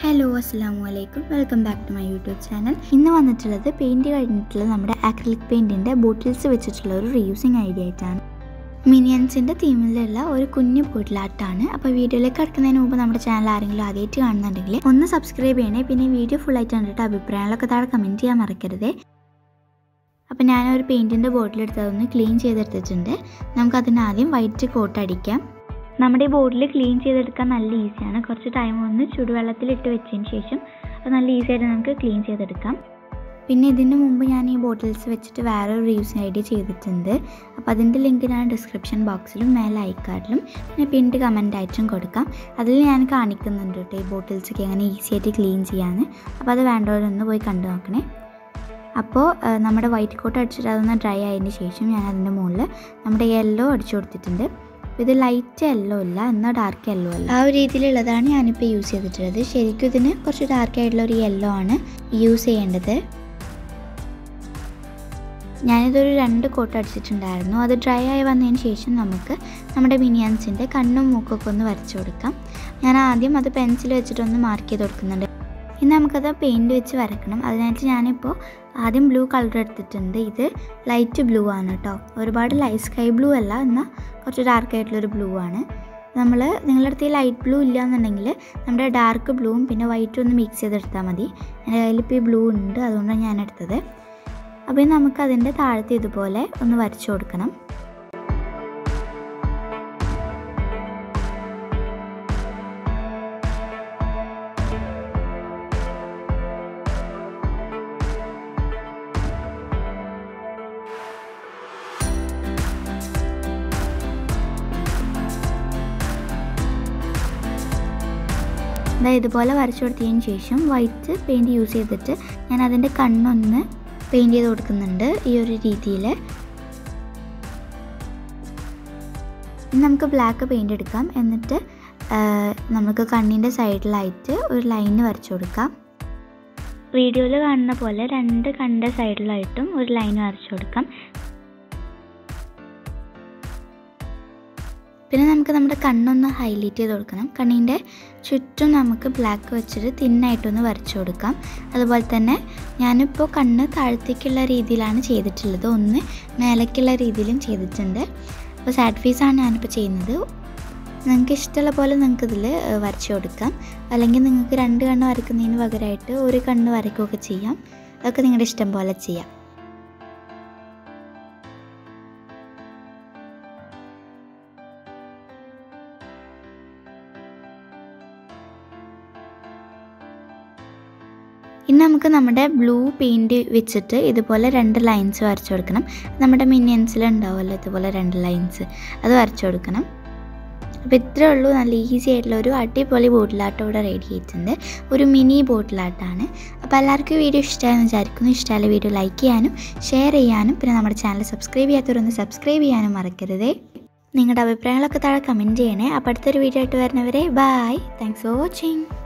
hello അസ്സാം വലൈക്കും welcome back to my YouTube channel ഇന്ന് വന്നിട്ടുള്ളത് പെയിൻറ് കഴിഞ്ഞിട്ടുള്ള നമ്മുടെ ആക്രിലിക് പെയിൻറ്റിൻ്റെ ബോട്ടിൽസ് വെച്ചിട്ടുള്ള ഒരു റീയൂസിങ് ഐഡിയ ആയിട്ടാണ് മിനിയൻസിൻ്റെ തീമിലുള്ള ഒരു കുഞ്ഞു ബോട്ടിലാട്ടാണ് അപ്പോൾ വീഡിയോയിലേക്ക് കിടക്കുന്നതിന് മുമ്പ് നമ്മുടെ ചാനൽ ആരെങ്കിലും ആദ്യമായിട്ട് കാണുന്നുണ്ടെങ്കിൽ ഒന്ന് സബ്സ്ക്രൈബ് ചെയ്യണേ പിന്നെ ഈ വീഡിയോ ഫുൾ ആയിട്ട് കണ്ടിട്ട് അഭിപ്രായങ്ങളൊക്കെ താഴെ കമൻറ്റ് ചെയ്യാൻ മറക്കരുതേ അപ്പോൾ ഞാനൊരു പെയിൻറ്റിൻ്റെ ബോട്ടിലെടുത്ത് അതൊന്ന് ക്ലീൻ ചെയ്തെടുത്തിട്ടുണ്ട് നമുക്കതിന് ആദ്യം വൈറ്റ് കോട്ട് അടിക്കാം നമ്മുടെ ഈ ബോട്ടിൽ ക്ലീൻ ചെയ്തെടുക്കാൻ നല്ല ഈസിയാണ് കുറച്ച് ടൈം ഒന്ന് ചുടുവെള്ളത്തിലിട്ട് വെച്ചതിന് ശേഷം അത് നല്ല ഈസി ആയിട്ട് നമുക്ക് ക്ലീൻ ചെയ്തെടുക്കാം പിന്നെ ഇതിന് മുമ്പ് ഞാൻ ഈ ബോട്ടിൽസ് വെച്ചിട്ട് വേറെ ഒരു റീയൂസിങ് ഐഡിയ ചെയ്തിട്ടുണ്ട് അപ്പോൾ അതിൻ്റെ ലിങ്ക് ഞാൻ ഡിസ്ക്രിപ്ഷൻ ബോക്സിലും മേലെ ഐക്കാർഡിലും പിന്നെ പിന്നീട് കമൻ്റ് ആയിട്ടും കൊടുക്കാം അതിൽ ഞാൻ കാണിക്കുന്നുണ്ട് കേട്ടോ ഈ ബോട്ടിൽസൊക്കെ എങ്ങനെ ഈസി ആയിട്ട് ക്ലീൻ ചെയ്യാമെന്ന് അപ്പോൾ അത് വേണ്ടവരൊന്ന് പോയി കണ്ടു നോക്കണേ അപ്പോൾ നമ്മുടെ വൈറ്റ് കോട്ട് അടിച്ചിട്ട് അതൊന്ന് ഡ്രൈ ആയതിന് ശേഷം ഞാൻ അതിൻ്റെ മുകളിൽ നമ്മുടെ യെല്ലോ അടിച്ചു കൊടുത്തിട്ടുണ്ട് ഇത് ലൈറ്റ് യെല്ലോ അല്ല എന്നാൽ ഡാർക്ക് യെല്ലോ അല്ല ആ ഒരു രീതിയിലുള്ളതാണ് ഞാനിപ്പോൾ യൂസ് ചെയ്തിട്ടുള്ളത് ശരിക്കും ഇതിന് കുറച്ച് ഡാർക്ക് ആയിട്ടുള്ള ഒരു യെല്ലോ ആണ് യൂസ് ചെയ്യേണ്ടത് ഞാനിതൊരു രണ്ട് കോട്ട് അടിച്ചിട്ടുണ്ടായിരുന്നു അത് ഡ്രൈ ആയി വന്നതിന് ശേഷം നമുക്ക് നമ്മുടെ മിനിയൻസിൻ്റെ കണ്ണും മൂക്കൊക്കെ ഒന്ന് വരച്ചു കൊടുക്കാം ഞാൻ ആദ്യം അത് പെൻസിൽ വെച്ചിട്ടൊന്ന് മാർക്ക് ചെയ്ത് കൊടുക്കുന്നുണ്ട് ഇനി നമുക്കത് പെയിൻറ് വെച്ച് വരക്കണം അതിനായിട്ട് ഞാനിപ്പോൾ ആദ്യം ബ്ലൂ കളർ എടുത്തിട്ടുണ്ട് ഇത് ലൈറ്റ് ബ്ലൂ ആണ് കേട്ടോ ഒരുപാട് ലൈറ്റ് സ്കൈ ബ്ലൂ അല്ല എന്നാൽ കുറച്ച് ഡാർക്ക് ആയിട്ടുള്ളൊരു ബ്ലൂ ആണ് നമ്മൾ നിങ്ങളുടെ അടുത്ത് ഈ ലൈറ്റ് ബ്ലൂ ഇല്ല എന്നുണ്ടെങ്കിൽ നമ്മുടെ ഡാർക്ക് ബ്ലൂവും പിന്നെ വൈറ്റും ഒന്ന് മിക്സ് ചെയ്തെടുത്താൽ മതി എൻ്റെ കയ്യിൽ ഇപ്പോൾ ഈ ബ്ലൂ ഉണ്ട് അതുകൊണ്ടാണ് ഞാൻ എടുത്തത് അപ്പോൾ നമുക്കതിൻ്റെ താഴത്ത് ഇതുപോലെ ഒന്ന് വരച്ചു കൊടുക്കണം ഇതാ ഇതുപോലെ വരച്ചു കൊടുത്തതിന് ശേഷം വൈറ്റ് പെയിൻറ് യൂസ് ചെയ്തിട്ട് ഞാൻ അതിൻ്റെ കണ്ണൊന്ന് പെയിൻറ് ചെയ്ത് കൊടുക്കുന്നുണ്ട് ഈ ഒരു രീതിയിൽ നമുക്ക് ബ്ലാക്ക് പെയിൻ്റ് എടുക്കാം എന്നിട്ട് നമുക്ക് കണ്ണിൻ്റെ സൈഡിലായിട്ട് ഒരു ലൈന് വരച്ചു കൊടുക്കാം വീഡിയോയിൽ കാണുന്ന പോലെ രണ്ട് കണ്ണിൻ്റെ സൈഡിലായിട്ടും ഒരു ലൈൻ വരച്ചു കൊടുക്കാം പിന്നെ നമുക്ക് നമ്മുടെ കണ്ണൊന്ന് ഹൈലൈറ്റ് ചെയ്ത് കൊടുക്കണം കണ്ണിൻ്റെ ചുറ്റും നമുക്ക് ബ്ലാക്ക് വെച്ചിട്ട് തിന്നായിട്ടൊന്ന് വരച്ചു കൊടുക്കാം അതുപോലെ തന്നെ ഞാനിപ്പോൾ കണ്ണ് താഴത്തേക്കുള്ള രീതിയിലാണ് ചെയ്തിട്ടുള്ളത് ഒന്ന് മേലേക്കുള്ള രീതിയിലും ചെയ്തിട്ടുണ്ട് അപ്പോൾ സാഡ് ഫീസാണ് ഞാനിപ്പോൾ ചെയ്യുന്നത് നിങ്ങൾക്ക് ഇഷ്ടമുള്ള പോലെ നിങ്ങൾക്ക് ഇതിൽ വരച്ചു കൊടുക്കാം അല്ലെങ്കിൽ നിങ്ങൾക്ക് രണ്ട് കണ്ണ് വരയ്ക്കുന്നതിന് പകരമായിട്ട് ഒരു കണ്ണ് വരയ്ക്കുകയൊക്കെ ചെയ്യാം അതൊക്കെ നിങ്ങളുടെ ഇഷ്ടം പോലെ ചെയ്യാം ഇനി നമുക്ക് നമ്മുടെ ബ്ലൂ പെയിൻറ് വെച്ചിട്ട് ഇതുപോലെ രണ്ട് ലൈൻസ് വരച്ചു കൊടുക്കണം നമ്മുടെ മിനിയൻസിൽ ഉണ്ടാവുമല്ലോ ഇതുപോലെ രണ്ട് ലൈൻസ് അത് വരച്ചു കൊടുക്കണം അപ്പോൾ ഇത്രേ ഉള്ളൂ നല്ല ഈസി ആയിട്ടുള്ള ഒരു അടിപൊളി ബോട്ടിലാട്ടം ഇവിടെ റെഡി ആയിട്ടുണ്ട് ഒരു മിനി ബോട്ടിലാട്ടാണ് അപ്പോൾ എല്ലാവർക്കും വീഡിയോ ഇഷ്ടമായെന്ന് വിചാരിക്കുന്നു ഇഷ്ടമായ വീഡിയോ ലൈക്ക് ചെയ്യാനും ഷെയർ ചെയ്യാനും പിന്നെ നമ്മുടെ ചാനൽ സബ്സ്ക്രൈബ് ചെയ്യാത്തവരൊന്ന് സബ്സ്ക്രൈബ് ചെയ്യാനും മറക്കരുതേ നിങ്ങളുടെ അഭിപ്രായങ്ങളൊക്കെ താഴെ കമൻറ്റ് ചെയ്യണേ അപ്പോൾ അടുത്തൊരു വീഡിയോ ആയിട്ട് വരുന്നവരെ ബായ് താങ്ക്സ് ഫോർ വാച്ചിങ്